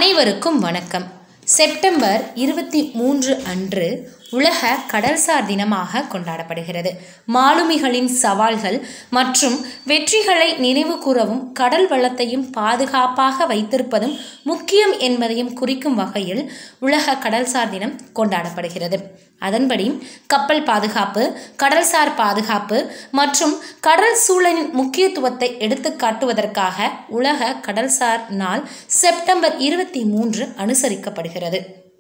அனைவருக்கும் வணக்கம் செப்டம்பர் இருபத்தி மூன்று அன்று உலக கடல்சார் தினமாக கொண்டாடப்படுகிறது மாலுமிகளின் சவால்கள் மற்றும் வெற்றிகளை நினைவு கூறவும் கடல் வளத்தையும் பாதுகாப்பாக வைத்திருப்பதும் முக்கியம் என்பதையும் குறிக்கும் வகையில் உலக கடல்சார் தினம் கொண்டாடப்படுகிறது அதன்படி கப்பல் பாதுகாப்பு கடல்சார் பாதுகாப்பு மற்றும் கடல் சூழலின் முக்கியத்துவத்தை எடுத்துக் காட்டுவதற்காக உலக கடல்சார் நாள் செப்டம்பர் இருபத்தி மூன்று அனுசரிக்கப்படுகிறது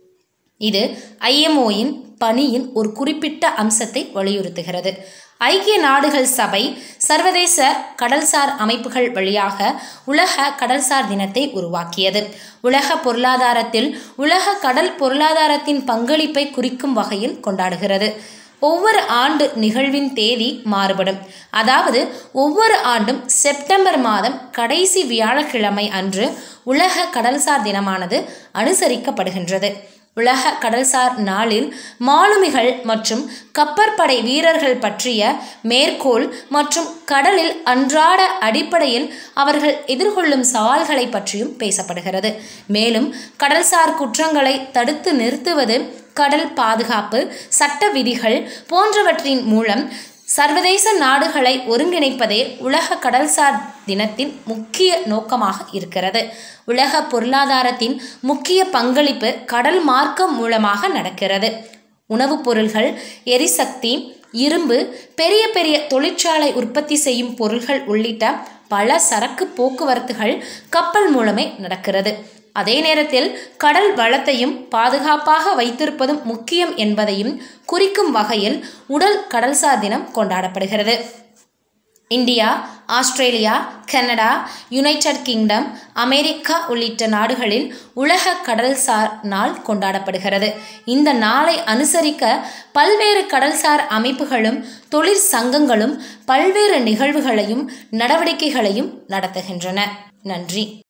இது ஐஎம்ஓயின் பணியின் ஒரு குறிப்பிட்ட அம்சத்தை வலியுறுத்துகிறது ஐக்கிய நாடுகள் சபை சர்வதேச கடல்சார் அமைப்புகள் வழியாக உலக கடல்சார் தினத்தை உருவாக்கியது உலக பொருளாதாரத்தில் உலக கடல் பொருளாதாரத்தின் பங்களிப்பை குறிக்கும் வகையில் கொண்டாடுகிறது ஒவ்வொரு ஆண்டு நிகழ்வின் தேதி மாறுபடும் அதாவது ஒவ்வொரு ஆண்டும் செப்டம்பர் மாதம் கடைசி வியாழக்கிழமை அன்று உலக கடல்சார் தினமானது அனுசரிக்கப்படுகின்றது உலக கடல்சார் நாளில் மாலுமிகள் மற்றும் கப்பற்படை வீரர்கள் பற்றிய மேற்கோள் மற்றும் கடலில் அன்றாட அடிப்படையில் அவர்கள் எதிர்கொள்ளும் சவால்களை பற்றியும் பேசப்படுகிறது மேலும் கடல்சார் குற்றங்களை தடுத்து நிறுத்துவது கடல் பாதுகாப்பு சட்ட விதிகள் போன்றவற்றின் மூலம் சர்வதேச நாடுகளை ஒருங்கிணைப்பதே உலக கடல்சார் தினத்தின் முக்கிய நோக்கமாக இருக்கிறது உலக பொருளாதாரத்தின் முக்கிய பங்களிப்பு கடல் மார்க்கம் மூலமாக நடக்கிறது உணவுப் பொருள்கள் எரிசக்தி இரும்பு பெரிய பெரிய தொழிற்சாலை உற்பத்தி செய்யும் பொருள்கள் உள்ளிட்ட பல சரக்கு போக்குவரத்துகள் கப்பல் மூலமே நடக்கிறது அதே நேரத்தில் கடல் வளத்தையும் பாதுகாப்பாக வைத்திருப்பதும் முக்கியம் என்பதையும் குறிக்கும் வகையில் உடல் கடல்சார் தினம் கொண்டாடப்படுகிறது India Australia Canada United Kingdom America உள்ளிட்ட நாடுகளில் உலக கடல்சார் நாள் கொண்டாடப்படுகிறது இந்த நாளை அனுசரிக்க பல்வேறு கடல்சார் அமைப்புகளும் தொழிற்சங்கங்களும் பல்வேறு நிகழ்வுகளையும் நடவடிக்கைகளையும் நடத்துகின்றன நன்றி